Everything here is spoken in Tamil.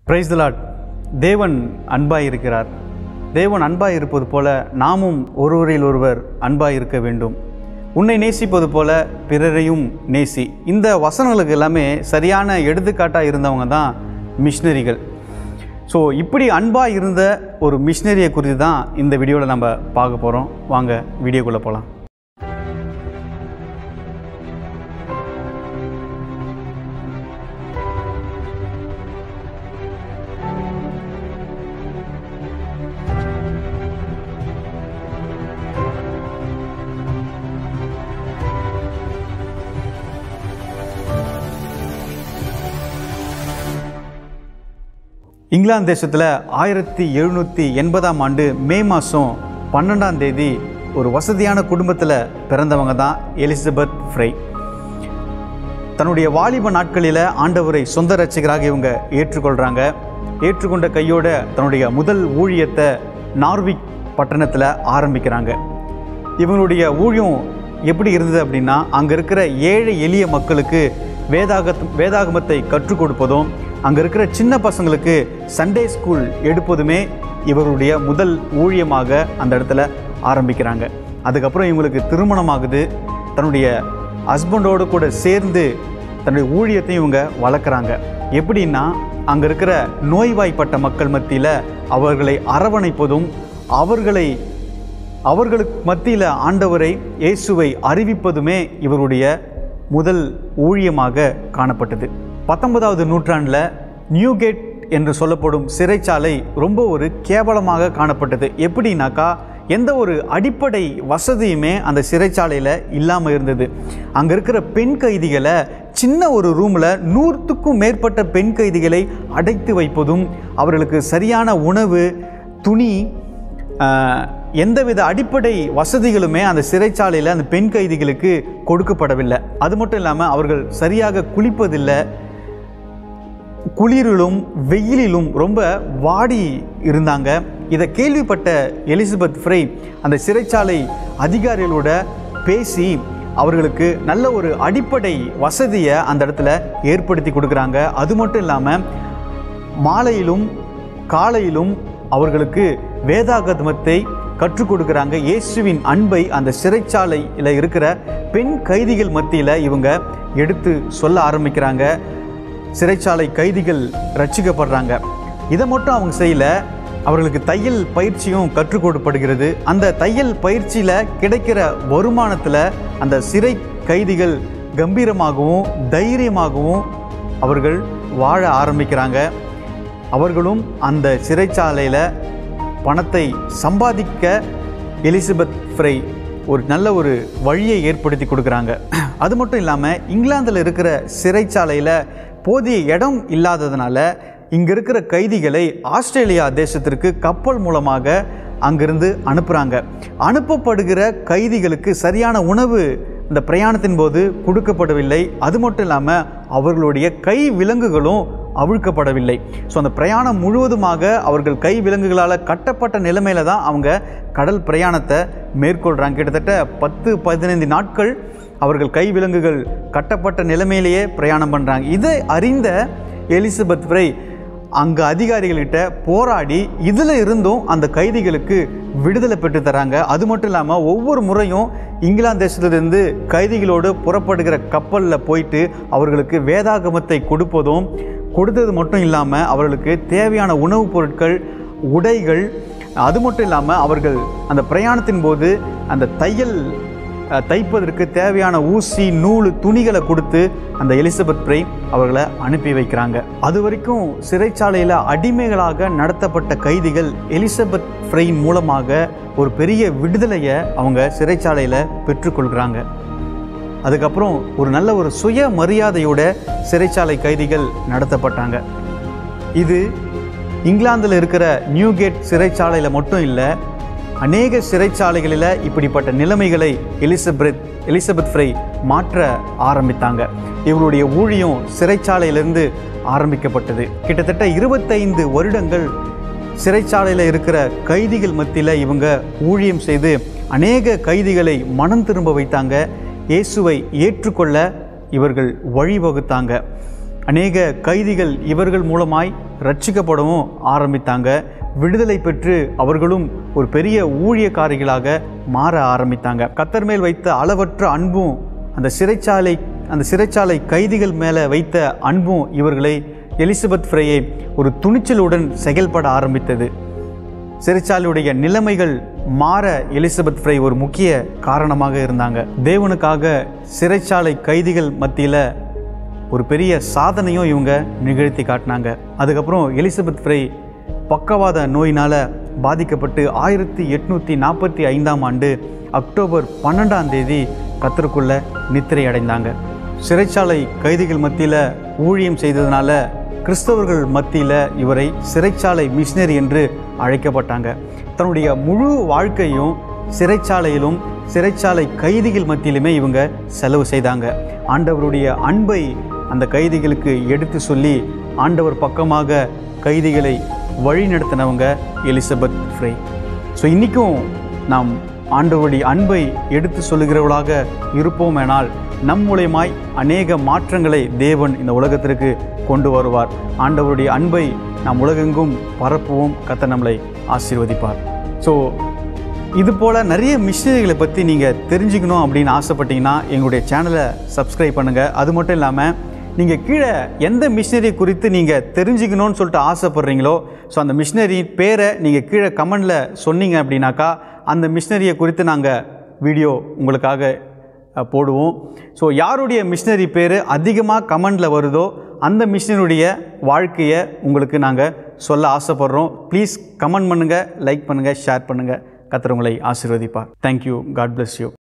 பிரைஸ் லாட் தேவன் அன்பாய் இருக்கிறார் தேவன் அன்பாய் இருப்பது போல நாமும் ஒருவரில் ஒருவர் அன்பாய் இருக்க வேண்டும் உன்னை நேசிப்பது போல பிறரையும் நேசி இந்த வசனங்களுக்கு எல்லாமே சரியான எடுத்துக்காட்டாக இருந்தவங்க தான் மிஷினரிகள் ஸோ இப்படி அன்பாக இருந்த ஒரு மிஷினரியை குறித்து தான் இந்த வீடியோவில் நம்ம பார்க்க போகிறோம் வாங்க வீடியோக்குள்ளே போகலாம் இங்கிலாந்து தேசத்தில் ஆயிரத்தி எழுநூற்றி எண்பதாம் ஆண்டு மே மாதம் பன்னெண்டாம் தேதி ஒரு வசதியான குடும்பத்தில் பிறந்தவங்க தான் எலிசபெத் ஃப்ரை தன்னுடைய வாலிப நாட்களில் ஆண்டவரை சொந்த ரட்சிகராக இவங்க ஏற்றுக்கொள்கிறாங்க ஏற்றுக்கொண்ட கையோட தன்னுடைய முதல் ஊழியத்தை நார்விக் பட்டணத்தில் ஆரம்பிக்கிறாங்க இவங்களுடைய ஊழியம் எப்படி இருந்தது அப்படின்னா அங்கே இருக்கிற ஏழை எளிய மக்களுக்கு வேதாக வேதாகமத்தை கற்றுக் கொடுப்பதும் அங்கே இருக்கிற சின்ன பசங்களுக்கு சண்டே ஸ்கூல் எடுப்பதுமே இவருடைய முதல் ஊழியமாக அந்த இடத்துல ஆரம்பிக்கிறாங்க அதுக்கப்புறம் இவங்களுக்கு திருமணமாகுது தன்னுடைய ஹஸ்பண்டோடு கூட சேர்ந்து தன்னுடைய ஊழியத்தையும் இவங்க வளர்க்குறாங்க எப்படின்னா அங்கே இருக்கிற நோய்வாய்ப்பட்ட மக்கள் மத்தியில் அவர்களை அரவணைப்பதும் அவர்களை அவர்களுக்கு மத்தியில் ஆண்டவரை இயேசுவை அறிவிப்பதுமே இவருடைய முதல் ஊழியமாக காணப்பட்டது பத்தொன்பதாவது நூற்றாண்டில் நியூகேட் என்று சொல்லப்படும் சிறைச்சாலை ரொம்ப ஒரு கேவலமாக காணப்பட்டது எப்படின்னாக்கா எந்த ஒரு அடிப்படை வசதியுமே அந்த சிறைச்சாலையில் இல்லாமல் இருந்தது அங்கே இருக்கிற பெண் கைதிகளை சின்ன ஒரு ரூமில் நூற்றுக்கும் மேற்பட்ட பெண் கைதிகளை அடைத்து வைப்பதும் அவர்களுக்கு சரியான உணவு துணி ஆஹ், எந்தவித அடிப்படை வசதிகளுமே அந்த சிறைச்சாலையில் அந்த பெண் கைதிகளுக்கு கொடுக்கப்படவில்லை அது மட்டும் இல்லாமல் அவர்கள் சரியாக குளிப்பதில்லை குளிரிலும் வெயிலிலும் ரொம்ப வாடி இருந்தாங்க இதை கேள்விப்பட்ட எலிசபெத் ஃப்ரை அந்த சிறைச்சாலை அதிகாரிகளோட பேசி அவர்களுக்கு நல்ல ஒரு அடிப்படை வசதியை அந்த இடத்துல ஏற்படுத்தி கொடுக்குறாங்க அது மட்டும் இல்லாமல் மாலையிலும் காலையிலும் அவர்களுக்கு வேதாகமத்தை கற்றுக் கொடுக்குறாங்க இயேசுவின் அன்பை அந்த சிறைச்சாலையில் இருக்கிற பெண் கைதிகள் மத்தியில் இவங்க எடுத்து சொல்ல ஆரம்பிக்கிறாங்க சிறைச்சாலை கைதிகள் ரட்சிக்கப்படுறாங்க இதை மட்டும் அவங்க செய்யல அவர்களுக்கு தையல் பயிற்சியும் கற்றுக் கொடுக்கப்படுகிறது அந்த தையல் பயிற்சியில் கிடைக்கிற வருமானத்தில் அந்த சிறை கைதிகள் கம்பீரமாகவும் தைரியமாகவும் அவர்கள் வாழ ஆரம்பிக்கிறாங்க அவர்களும் அந்த சிறைச்சாலையில் பணத்தை சம்பாதிக்க எலிசபெத் ஃப்ரை ஒரு நல்ல ஒரு வழியை ஏற்படுத்தி கொடுக்குறாங்க அது மட்டும் இல்லாமல் இங்கிலாந்தில் இருக்கிற சிறைச்சாலையில் போதிய இடம் இல்லாததுனால இங்கே இருக்கிற கைதிகளை ஆஸ்திரேலியா தேசத்திற்கு கப்பல் மூலமாக அங்கிருந்து அனுப்புகிறாங்க அனுப்பப்படுகிற கைதிகளுக்கு சரியான உணவு இந்த பிரயாணத்தின் போது கொடுக்கப்படவில்லை அது மட்டும் இல்லாமல் அவர்களுடைய கை விலங்குகளும் அவிழ்க்கப்படவில்லை ஸோ அந்த பிரயாணம் முழுவதுமாக அவர்கள் கை விலங்குகளால் கட்டப்பட்ட நிலைமையில தான் அவங்க கடல் பிரயாணத்தை மேற்கொள்கிறாங்க கிட்டத்தட்ட பத்து பதினைந்து நாட்கள் அவர்கள் கை விலங்குகள் கட்டப்பட்ட நிலைமையிலேயே பிரயாணம் பண்ணுறாங்க இதை அறிந்த எலிசபெத் ஃப்ரை அங்கே அதிகாரிகள்கிட்ட போராடி இதில் இருந்தும் அந்த கைதிகளுக்கு விடுதலை பெற்று தராங்க அது மட்டும் இல்லாமல் ஒவ்வொரு முறையும் இங்கிலாந்து தேசத்திலிருந்து கைதிகளோடு புறப்படுகிற கப்பலில் போயிட்டு அவர்களுக்கு வேதாகமத்தை கொடுப்பதும் கொடுத்தது மட்டும் இல்லாமல் அவர்களுக்கு தேவையான உணவுப் பொருட்கள் உடைகள் அது மட்டும் இல்லாமல் அவர்கள் அந்த பிரயாணத்தின் போது அந்த தையல் அஹ், தைப்பதற்கு தேவையான ஊசி நூல் துணிகளை கொடுத்து அந்த எலிசபெத் பிரை அவர்களை அனுப்பி வைக்கிறாங்க அது வரைக்கும் சிறைச்சாலையில் அடிமைகளாக நடத்தப்பட்ட கைதிகள் எலிசபெத் ஃப்ரையின் மூலமாக ஒரு பெரிய விடுதலையை அவங்க சிறைச்சாலையில் பெற்றுக்கொள்கிறாங்க அதுக்கப்புறம் ஒரு நல்ல ஒரு சுய மரியாதையோட சிறைச்சாலை கைதிகள் நடத்தப்பட்டாங்க இது இங்கிலாந்தில் இருக்கிற நியூகேட் சிறைச்சாலையில் மட்டும் இல்லை அநேக சிறைச்சாலைகளில் இப்படிப்பட்ட நிலைமைகளை எலிசபெத் எலிசபெத் ஃப்ரை மாற்ற ஆரம்பித்தாங்க இவருடைய ஊழியம் சிறைச்சாலையிலிருந்து ஆரம்பிக்கப்பட்டது கிட்டத்தட்ட இருபத்தைந்து வருடங்கள் சிறைச்சாலையில் இருக்கிற கைதிகள் மத்தியில் இவங்க ஊழியம் செய்து அநேக கைதிகளை மனம் திரும்ப வைத்தாங்க இயேசுவை ஏற்றுக்கொள்ள இவர்கள் வழிவகுத்தாங்க அநேக கைதிகள் இவர்கள் மூலமாய் ரட்சிக்கப்படவும் ஆரம்பித்தாங்க விடுதலை பெற்று அவர்களும் ஒரு பெரிய ஊழியக்காரிகளாக மாற ஆரம்பித்தாங்க கத்தர் மேல் வைத்த அளவற்ற அன்பும் அந்த சிறைச்சாலை அந்த சிறைச்சாலை கைதிகள் மேலே வைத்த அன்பும் இவர்களை எலிசபெத் ஃப்ரையை ஒரு துணிச்சலுடன் செயல்பட ஆரம்பித்தது சிறைச்சாலையுடைய நிலைமைகள் மாற எலிசபெத் ஃப்ரை ஒரு முக்கிய காரணமாக இருந்தாங்க தேவனுக்காக சிறைச்சாலை கைதிகள் மத்தியில் ஒரு பெரிய சாதனையும் இவங்க நிகழ்த்தி காட்டினாங்க அதுக்கப்புறம் எலிசபெத் ஃப்ரை பக்கவாத நோயினால் பாதிக்கப்பட்டு ஆயிரத்தி எட்நூற்றி நாற்பத்தி ஐந்தாம் ஆண்டு அக்டோபர் பன்னெண்டாம் தேதி கத்தருக்குள்ள நித்திரை அடைந்தாங்க சிறைச்சாலை கைதிகள் மத்தியில் ஊழியம் செய்ததுனால கிறிஸ்தவர்கள் மத்தியில் இவரை சிறைச்சாலை மிஷினரி என்று அழைக்கப்பட்டாங்க தன்னுடைய முழு வாழ்க்கையும் சிறைச்சாலையிலும் சிறைச்சாலை கைதிகள் மத்தியிலுமே இவங்க செலவு செய்தாங்க ஆண்டவருடைய அன்பை அந்த கைதிகளுக்கு எடுத்து சொல்லி ஆண்டவர் பக்கமாக கைதிகளை வழிநடத்தினவங்க எலிசபெத் ஃப்ரை ஸோ இன்றைக்கும் நாம் ஆண்டவருடைய அன்பை எடுத்து சொல்லுகிறவர்களாக இருப்போமேனால் நம் மூலியமாய் அநேக மாற்றங்களை தேவன் இந்த உலகத்திற்கு கொண்டு வருவார் ஆண்டவருடைய அன்பை நாம் உலகெங்கும் பரப்புவோம் கத்த நம்மளை ஆசீர்வதிப்பார் ஸோ இது போல் நிறைய மிஷினரிகளை பற்றி நீங்கள் தெரிஞ்சுக்கணும் அப்படின்னு ஆசைப்பட்டீங்கன்னா எங்களுடைய சேனலை சப்ஸ்கிரைப் பண்ணுங்கள் அது மட்டும் இல்லாமல் நீங்கள் கீழே எந்த மிஷினரி குறித்து நீங்கள் தெரிஞ்சுக்கணும்னு சொல்லிட்டு ஆசைப்பட்றீங்களோ ஸோ அந்த மிஷினரி பேரை நீங்கள் கீழே கமெண்டில் சொன்னீங்க அப்படின்னாக்கா அந்த மிஷினரியை குறித்து நாங்கள் வீடியோ உங்களுக்காக அஹ், போடுவோம் ஸோ யாருடைய மிஷினரி பேர் அதிகமாக கமெண்டில் வருதோ அந்த மிஷினருடைய வாழ்க்கையை உங்களுக்கு நாங்கள் சொல்ல ஆசைப்படுறோம் ப்ளீஸ் கமெண்ட் பண்ணுங்கள் லைக் பண்ணுங்கள் ஷேர் பண்ணுங்கள் கத்திரவங்களை ஆசீர்வதிப்பார் தேங்க்யூ காட் bless யூ